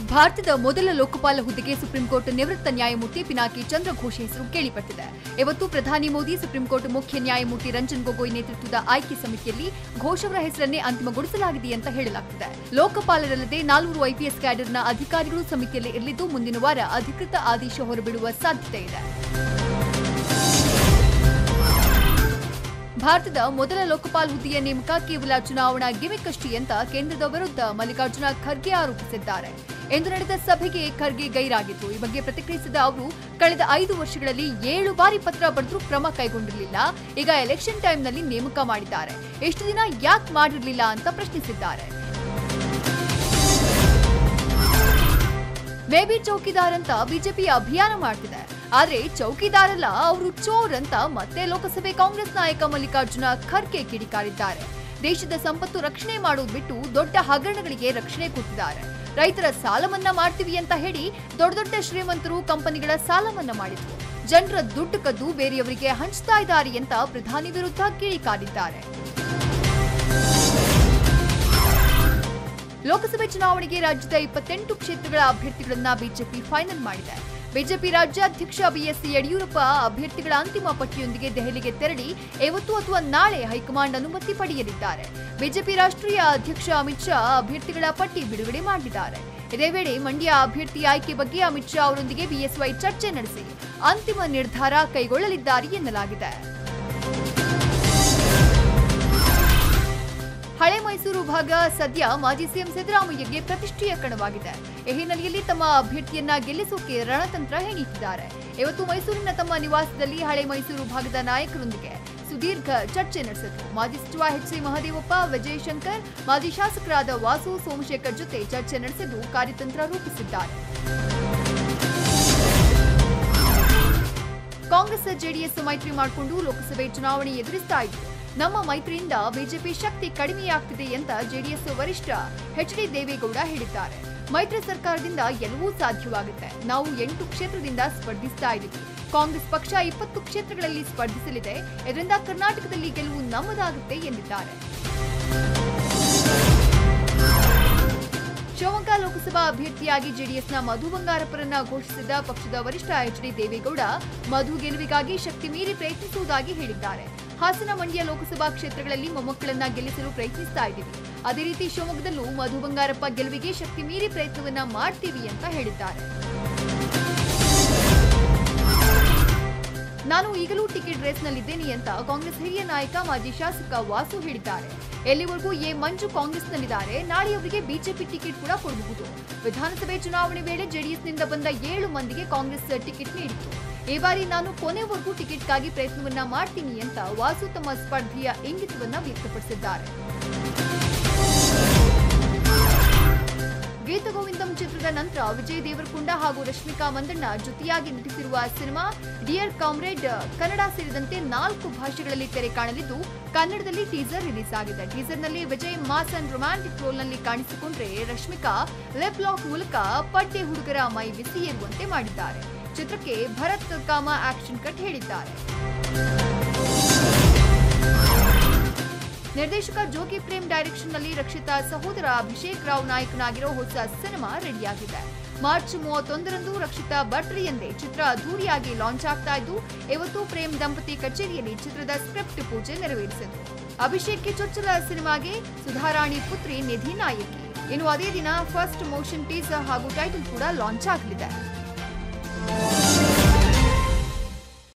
ಭಾರತದ ಮೊದಲ ಲೋಕಪಾಲ ಹುದ್ದೆಗೆ ಸುಪ್ರೀಂ ಕೋರ್ಟ್ ನಿವೃತ್ತ ನ್ಯಾಯಮೂರ್ತಿ ಪಿನಾಕಿ ಚಂದ್ರಘೋಷ್ ಹೆಸರು ಕೇಳಿಬರ್ತಿದೆ ಇವತ್ತು ಪ್ರಧಾನಿ ಮೋದಿ ಸುಪ್ರೀಂ ಕೋರ್ಟ್ ಮುಖ್ಯ ನ್ಯಾಯಮೂರ್ತಿ ರಂಜನ್ ಗೊಗೊಯ್ ನೇತೃತ್ವದ ಆಯ್ಕೆ ಸಮಿತಿಯಲ್ಲಿ ಘೋಷ್ ಅವರ ಹೆಸರನ್ನೇ ಅಂತಿಮಗೊಳಿಸಲಾಗಿದೆ ಅಂತ ಹೇಳಲಾಗ್ತಿದೆ ಲೋಕಪಾಲರಲ್ಲದೆ ನಾಲ್ವರು ಐಪಿಎಸ್ ಕ್ಯಾಡರ್ನ ಅಧಿಕಾರಿಗಳು ಸಮಿತಿಯಲ್ಲಿ ಇರಲಿದ್ದು ಮುಂದಿನ ವಾರ ಅಧಿಕೃತ ಆದೇಶ ಹೊರಬಿಡುವ ಸಾಧ್ಯತೆ ಇದೆ ಭಾರತದ ಮೊದಲ ಲೋಕಪಾಲ್ ಹುದ್ದೆಯ ನೇಮಕ ಕೇವಲ ಚುನಾವಣಾ ಗಿಮಿಕ್ ಅಷ್ಟೇ ಅಂತ ಕೇಂದ್ರದ ವಿರುದ್ಧ ಮಲ್ಲಿಕಾರ್ಜುನ ಖರ್ಗೆ ಆರೋಪಿಸಿದ್ದಾರೆ ಇಂದು ನಡೆದ ಸಭೆಗೆ ಖರ್ಗೆ ಗೈರಾಗಿತ್ತು ಈ ಬಗ್ಗೆ ಪ್ರತಿಕ್ರಿಯಿಸಿದ ಅವರು ಕಳೆದ ಐದು ವರ್ಷಗಳಲ್ಲಿ ಏಳು ಬಾರಿ ಪತ್ರ ಬರೆದರೂ ಕ್ರಮ ಕೈಗೊಂಡಿರಲಿಲ್ಲ ಈಗ ಎಲೆಕ್ಷನ್ ಟೈಮ್ನಲ್ಲಿ ನೇಮಕ ಮಾಡಿದ್ದಾರೆ ಎಷ್ಟು ದಿನ ಯಾಕೆ ಮಾಡಿರಲಿಲ್ಲ ಅಂತ ಪ್ರಶ್ನಿಸಿದ್ದಾರೆ ಬೇಬಿ ಚೌಕಿದಾರ್ ಅಂತ ಬಿಜೆಪಿ ಅಭಿಯಾನ ಮಾಡ್ತಿದೆ ಆದ್ರೆ ಚೌಕಿದಾರಲ್ಲ ಅವರು ಚೋರ್ ಅಂತ ಮತ್ತೆ ಲೋಕಸಭೆ ಕಾಂಗ್ರೆಸ್ ನಾಯಕ ಮಲ್ಲಿಕಾರ್ಜುನ ಖರ್ಗೆ ಕಿಡಿಕಾರಿದ್ದಾರೆ ದೇಶದ ಸಂಪತ್ತು ರಕ್ಷಣೆ ಮಾಡೋದು ಬಿಟ್ಟು ದೊಡ್ಡ ಹಗರಣಗಳಿಗೆ ರಕ್ಷಣೆ ಕೊಟ್ಟಿದ್ದಾರೆ ರೈತರ ಸಾಲ ಮನ್ನಾ ಮಾಡ್ತೀವಿ ಅಂತ ಹೇಳಿ ದೊಡ್ಡ ದೊಡ್ಡ ಶ್ರೀಮಂತರು ಕಂಪನಿಗಳ ಸಾಲ ಮನ್ನಾ ಮಾಡಿದ್ರು ಜನರ ದುಡ್ಡು ಕದ್ದು ಬೇರೆಯವರಿಗೆ ಹಂಚ್ತಾ ಇದ್ದಾರೆ ಅಂತ ಪ್ರಧಾನಿ ವಿರುದ್ಧ ಕಿಡಿಕಾರಿದ್ದಾರೆ ಲೋಕಸಭೆ ಚುನಾವಣೆಗೆ ರಾಜ್ಯದ ಇಪ್ಪತ್ತೆಂಟು ಕ್ಷೇತ್ರಗಳ ಅಭ್ಯರ್ಥಿಗಳನ್ನ ಬಿಜೆಪಿ ಫೈನಲ್ ಮಾಡಿದೆ ಬಿಜೆಪಿ ರಾಜ್ಯಾಧ್ಯಕ್ಷ ಬಿಎಸ್ ಯಡಿಯೂರಪ್ಪ ಅಭ್ಯರ್ಥಿಗಳ ಅಂತಿಮ ಪಟ್ಟಿಯೊಂದಿಗೆ ದೆಹಲಿಗೆ ತೆರಳಿ ಇವತ್ತು ಅಥವಾ ನಾಳೆ ಹೈಕಮಾಂಡ್ ಅನುಮತಿ ಪಡೆಯಲಿದ್ದಾರೆ ಬಿಜೆಪಿ ರಾಷ್ಟ್ರೀಯ ಅಧ್ಯಕ್ಷ ಅಮಿತ್ ಶಾ ಅಭ್ಯರ್ಥಿಗಳ ಪಟ್ಟಿ ಬಿಡುಗಡೆ ಮಾಡಿದ್ದಾರೆ ಇದೇ ವೇಳೆ ಮಂಡ್ಯ ಅಭ್ಯರ್ಥಿ ಆಯ್ಕೆ ಬಗ್ಗೆ ಅಮಿತ್ ಶಾ ಅವರೊಂದಿಗೆ ಬಿಎಸ್ವೈ ಚರ್ಚೆ ನಡೆಸಿ ಅಂತಿಮ ನಿರ್ಧಾರ ಕೈಗೊಳ್ಳಲಿದ್ದಾರೆ ಎನ್ನಲಾಗಿದೆ ಹಳೆ ಮೈಸೂರು ಭಾಗ ಸದ್ಯ ಮಾಜಿ ಸಿಎಂ ಸಿದ್ದರಾಮಯ್ಯಗೆ ಪ್ರತಿಷ್ಠೆಯ ಕಣವಾಗಿದೆ ಈ ಹಿನ್ನೆಲೆಯಲ್ಲಿ ತಮ್ಮ ಅಭ್ಯರ್ಥಿಯನ್ನ ಗೆಲ್ಲಿಸೋಕೆ ರಣತಂತ್ರ ಹೆಣೀತಿದ್ದಾರೆ ಇವತ್ತು ಮೈಸೂರಿನ ತಮ್ಮ ನಿವಾಸದಲ್ಲಿ ಹಳೆ ಮೈಸೂರು ಭಾಗದ ನಾಯಕರೊಂದಿಗೆ ಸುದೀರ್ಘ ಚರ್ಚೆ ನಡೆಸಿದ್ರು ಮಾಜಿ ಸಚಿವ ಎಚ್ ಸಿ ಮಹದೇವಪ್ಪ ವಿಜಯ್ ಶಂಕರ್ ಮಾಜಿ ಶಾಸಕರಾದ ವಾಸು ಸೋಮಶೇಖರ್ ಜೊತೆ ಚರ್ಚೆ ನಡೆಸಿದ್ದು ಕಾರ್ಯತಂತ್ರ ರೂಪಿಸಿದ್ದಾರೆ ಕಾಂಗ್ರೆಸ್ ಜೆಡಿಎಸ್ ಮೈತ್ರಿ ಮಾಡಿಕೊಂಡು ಲೋಕಸಭೆ ಚುನಾವಣೆ ಎದುರಿಸ್ತಾ ಇತ್ತು ನಮ್ಮ ಮೈತ್ರಿಯಿಂದ ಬಿಜೆಪಿ ಶಕ್ತಿ ಕಡಿಮೆಯಾಗ್ತಿದೆ ಅಂತ ಜೆಡಿಎಸ್ ವರಿಷ್ಠ ಎಚ್ ಡಿ ದೇವೇಗೌಡ ಹೇಳಿದ್ದಾರೆ ಮೈತ್ರಿ ಸರ್ಕಾರದಿಂದ ಎಲ್ಲವೂ ಸಾಧ್ಯವಾಗುತ್ತೆ ನಾವು ಎಂಟು ಕ್ಷೇತ್ರದಿಂದ ಸ್ಪರ್ಧಿಸ್ತಾ ಇದ್ದೀವಿ ಕಾಂಗ್ರೆಸ್ ಪಕ್ಷ ಇಪ್ಪತ್ತು ಕ್ಷೇತ್ರಗಳಲ್ಲಿ ಸ್ಪರ್ಧಿಸಲಿದೆ ಇದರಿಂದ ಕರ್ನಾಟಕದಲ್ಲಿ ಗೆಲುವು ನಮ್ಮದಾಗುತ್ತೆ ಎಂದಿದ್ದಾರೆ ಶಿವಮೊಗ್ಗ ಲೋಕಸಭಾ ಅಭ್ಯರ್ಥಿಯಾಗಿ ಜೆಡಿಎಸ್ನ ಮಧು ಬಂಗಾರಪ್ಪರನ್ನ ಘೋಷಿಸಿದ ಪಕ್ಷದ ವರಿಷ್ಠ ಎಚ್ ಡಿ ದೇವೇಗೌಡ ಮಧು ಗೆಲುವಿಗಾಗಿ ಶಕ್ತಿ ಮೀರಿ ಪ್ರಯತ್ನಿಸುವುದಾಗಿ ಹೇಳಿದ್ದಾರೆ ಹಾಸನ ಮಂಡ್ಯ ಲೋಕಸಭಾ ಕ್ಷೇತ್ರಗಳಲ್ಲಿ ಮೊಮ್ಮಕ್ಕಳನ್ನ ಗೆಲ್ಲಿಸಲು ಪ್ರಯತ್ನಿಸ್ತಾ ಇದ್ದೀವಿ ಅದೇ ರೀತಿ ಶಿವಮೊಗ್ಗದಲ್ಲೂ ಮಧು ಬಂಗಾರಪ್ಪ ಗೆಲುವಿಗೆ ಶಕ್ತಿ ಮೀರಿ ಪ್ರಯತ್ನವನ್ನ ಮಾಡ್ತೀವಿ ಅಂತ ಹೇಳಿದ್ದಾರೆ ನಾನು ಈಗಲೂ ಟಿಕೆಟ್ ರೇಸ್ನಲ್ಲಿದ್ದೇನೆ ಅಂತ ಕಾಂಗ್ರೆಸ್ ಹಿರಿಯ ನಾಯಕ ಮಾಜಿ ಶಾಸಕ ವಾಸು ಹೇಳಿದ್ದಾರೆ ಎಲ್ಲಿವರೆಗೂ ಎ ಮಂಜು ಕಾಂಗ್ರೆಸ್ನಲ್ಲಿದ್ದಾರೆ ನಾಳೆ ಅವರಿಗೆ ಬಿಜೆಪಿ ಟಿಕೆಟ್ ಕೂಡ ಕೊಡಬಹುದು ವಿಧಾನಸಭೆ ಚುನಾವಣೆ ವೇಳೆ ಜೆಡಿಎಸ್ನಿಂದ ಬಂದ ಏಳು ಮಂದಿಗೆ ಕಾಂಗ್ರೆಸ್ ಟಿಕೆಟ್ ನೀಡಿತ್ತು ಈ ಬಾರಿ ನಾನು ಕೊನೆವರೆಗೂ ಟಿಕೆಟ್ಗಾಗಿ ಪ್ರಯತ್ನವನ್ನ ಮಾಡ್ತೀನಿ ಅಂತ ವಾಸು ತಮ್ಮ ಸ್ಪರ್ಧೆಯ ಇಂಗಿತವನ್ನ ವ್ಯಕ್ತಪಡಿಸಿದ್ದಾರೆ ಗೀತಗೋವಿಂದಂ ಚಿತ್ರದ ನಂತರ ವಿಜಯ್ ದೇವರಕೊಂಡ ಹಾಗೂ ರಶ್ಮಿಕಾ ಮಂದಣ್ಣ ಜೊತೆಯಾಗಿ ನಟಿಸಿರುವ ಸಿನಿಮಾ ಡಿಯರ್ ಕಾಮ್ರೇಡ್ ಕನ್ನಡ ಸೇರಿದಂತೆ ನಾಲ್ಕು ಭಾಷೆಗಳಲ್ಲಿ ತೆರೆ ಕಾಣಲಿದ್ದು ಕನ್ನಡದಲ್ಲಿ ಟೀಸರ್ ರಿಲೀಸ್ ಆಗಿದೆ ಟೀಸರ್ನಲ್ಲಿ ವಿಜಯ್ ಮಾಸ್ ಅಂಡ್ ರೊಮ್ಯಾಂಟಿಕ್ ರೋಲ್ನಲ್ಲಿ ಕಾಣಿಸಿಕೊಂಡ್ರೆ ರಶ್ಮಿಕಾ ಲಿಪ್ ಲಾಕ್ ಮೂಲಕ ಪಡ್ಡೆ ಹುಡುಗರ ಮೈ ಬಿಸಿ ಏರುವಂತೆ ಮಾಡಿದ್ದಾರೆ ಚಿತ್ರಕ್ಕೆ ಭರತ್ ಕಾಮ ಆಕ್ಷನ್ ಕಟ್ ಹೇಳಿದ್ದಾರೆ ನಿರ್ದೇಶಕ ಜೋಗಿ ಪ್ರೇಮ್ ಡೈರೆಕ್ಷನ್ ನಲ್ಲಿ ರಕ್ಷಿತಾ ಸಹೋದರ ಅಭಿಷೇಕ್ ರಾವ್ ನಾಯಕನಾಗಿರೋ ಹೊಸ ಸಿನಿಮಾ ರೆಡಿಯಾಗಿದೆ ಮಾರ್ಚ್ ಮೂವತ್ತೊಂದರಂದು ರಕ್ಷಿತಾ ಬರ್ತ್ಡೇ ಎಂದೇ ಚಿತ್ರ ಅದ್ದೂರಿಯಾಗಿ ಲಾಂಚ್ ಆಗ್ತಾ ಇದ್ದು ಇವತ್ತು ಪ್ರೇಮ್ ದಂಪತಿ ಕಚೇರಿಯಲ್ಲಿ ಚಿತ್ರದ ಸ್ಕ್ರಿಪ್ಟ್ ಪೂಜೆ ನೆರವೇರಿಸಿದ್ರು ಅಭಿಷೇಕ್ಗೆ ಚೊಚ್ಚಲ ಸಿನಿಮಾಗೆ ಸುಧಾರಾಣಿ ಪುತ್ರಿ ನಿಧಿ ನಾಯಕಿ ಇನ್ನು ಅದೇ ದಿನ ಫಸ್ಟ್ ಮೋಷನ್ ಟೀಸರ್ ಹಾಗೂ ಟೈಟಲ್ ಕೂಡ ಲಾಂಚ್ ಆಗಲಿದೆ